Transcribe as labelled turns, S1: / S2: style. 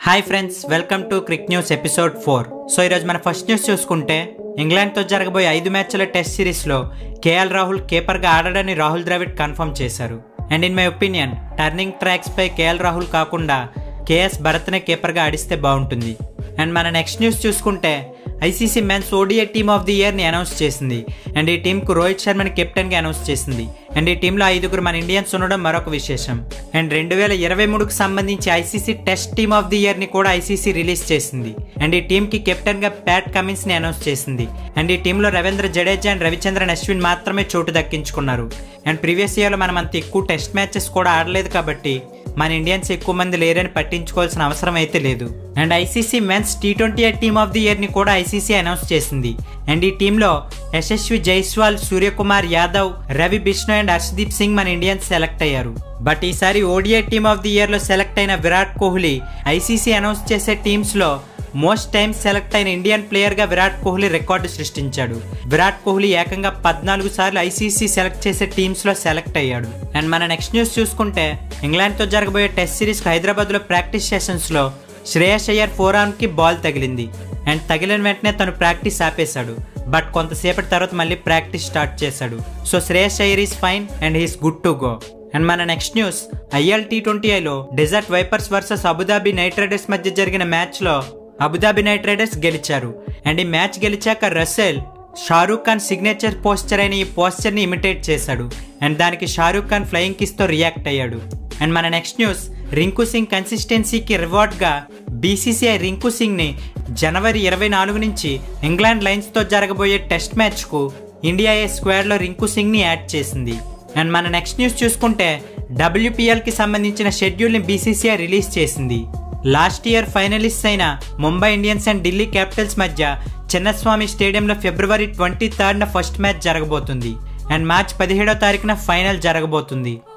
S1: hi friends welcome to cric news episode four so ఈరోజు మన first news చూసుకుంటే ఇంగ్లాండ్తో జరగబోయే ఐదు మ్యాచ్ల టెస్ట్ సిరీస్లో కేఎల్ రాహుల్ కేపర్గా ఆడడని రాహుల్ ద్రవిడ్ కన్ఫర్మ్ చేశారు and in my opinion turning ట్రాక్స్పై కేఎల్ రాహుల్ కాకుండా కేఎస్ భరత్నే కేపర్గా ఆడిస్తే బాగుంటుంది అండ్ మన నెక్స్ట్ న్యూస్ చూసుకుంటే ICC men's ODI team of the ఇయర్ని అనౌన్స్ చేసింది అండ్ ఈ టీంకు రోహిత్ శర్మని కెప్టెన్గా అనౌన్స్ చేసింది అండ్ ఈ టీంలో ఐదుగురు మన ఇండియన్స్ ఉండడం మరొక విశేషం అండ్ రెండు వేల ఇరవై మూడుకు సంబంధించి ICC test team of the ఇయర్ని కూడా ఐసీసీ రిలీజ్ చేసింది అండ్ ఈ టీంకి కెప్టెన్గా ప్యాట్ కమిన్స్ని అనౌన్స్ చేసింది అండ్ ఈ టీంలో రవీంద్ర జడేజా అండ్ రవిచంద్రన్ అశ్విన్ మాత్రమే చోటు దక్కించుకున్నారు అండ్ ప్రీవియస్ ఇయర్లో మనం అంత ఎక్కువ టెస్ట్ మ్యాచెస్ కూడా ఆడలేదు కాబట్టి మన ఇండియన్స్ ఎక్కువ మంది లేరని పట్టించుకోవాల్సిన అవసరం అయితే లేదు and ICC men's T twenty eight team of the year ని కూడా ఐసీసీ అనౌన్స్ చేసింది అండ్ ఈ టీంలో యశస్వి జైస్వాల్ సూర్యకుమార్ యాదవ్ రవి బిష్ణు అండ్ హర్షదీప్ సింగ్ మన ఇండియన్స్ సెలెక్ట్ అయ్యారు బట్ ఈసారి ODI team of the year లో సెలెక్ట్ అయిన విరాట్ కోహ్లీ ఐసీసీ అనౌన్స్ చేసే టీమ్స్ లో మోస్ట్ టైమ్స్ సెలెక్ట్ అయిన ఇండియన్ ప్లేయర్ గా విరాట్ కోహ్లీ రికార్డు సృష్టించాడు విరాట్ కోహ్లీ ఏకంగా పద్నాలుగు సార్లు ఐసీసీ సెలెక్ట్ చేసే టీమ్స్ లో సెలెక్ట్ అయ్యాడు అండ్ మన నెక్స్ట్ న్యూస్ చూసుకుంటే ఇంగ్లాండ్ తో జరగబోయే టెస్ట్ సిరీస్ హైదరాబాద్ లో ప్రాక్టీస్ సెషన్స్ లో శ్రేయస్ అయ్యర్ ఫోర్ ఆర్మ్ కి బాల్ తగిలింది అండ్ తగిలిన వెంటనే తను ప్రాక్టీస్ ఆపేశాడు బట్ కొంతసేపటి తర్వాత మళ్ళీ ప్రాక్టీస్ స్టార్ట్ చేశాడు so Shreyas Iyer is fine and he's good to go and మన next news IL T twenty ఐలో desert vipers versus Abu Dhabi knight riders మధ్య జరిగిన మ్యాచ్ లో అబుదాబి నైట్ రైడర్స్ గెలిచారు అండ్ ఈ మ్యాచ్ గెలిచాక Russell Shahrukh Khan signature posture అయిన ఈ పోస్చర్ ని ఇమిటేట్ చేశాడు అండ్ దానికి షారూక్ ఖాన్ ఫ్లయింగ్ కిస్ తో రియాక్ట్ అయ్యాడు అండ్ మన నెక్స్ట్ న్యూస్ రింకు సింగ్ కన్సిస్టెన్సీకి రివార్డ్ గా బీసీసీఐ రింకు సింగ్ ని జనవరి ఇరవై నాలుగు నుంచి ఇంగ్లాండ్ లైన్స్ తో జరగబోయే టెస్ట్ మ్యాచ్ కు ఇండియా ఏ స్క్వాడ్ లో రింకు సింగ్ ని యాడ్ చేసింది అండ్ మన నెక్స్ట్ న్యూస్ చూసుకుంటే డబ్ల్యూపీఎల్ కి సంబంధించిన షెడ్యూల్ ని బీసీసీఐ రిలీజ్ చేసింది లాస్ట్ ఇయర్ ఫైనలిస్ట్ అయిన Mumbai Indians and Delhi capitals మధ్య చిన్నస్వామి స్టేడియంలో ఫిబ్రవరి ట్వంటీ థర్డ్న ఫస్ట్ మ్యాచ్ జరగబోతుంది అండ్ మార్చ్ పదిహేడో తారీఖున ఫైనల్ జరగబోతుంది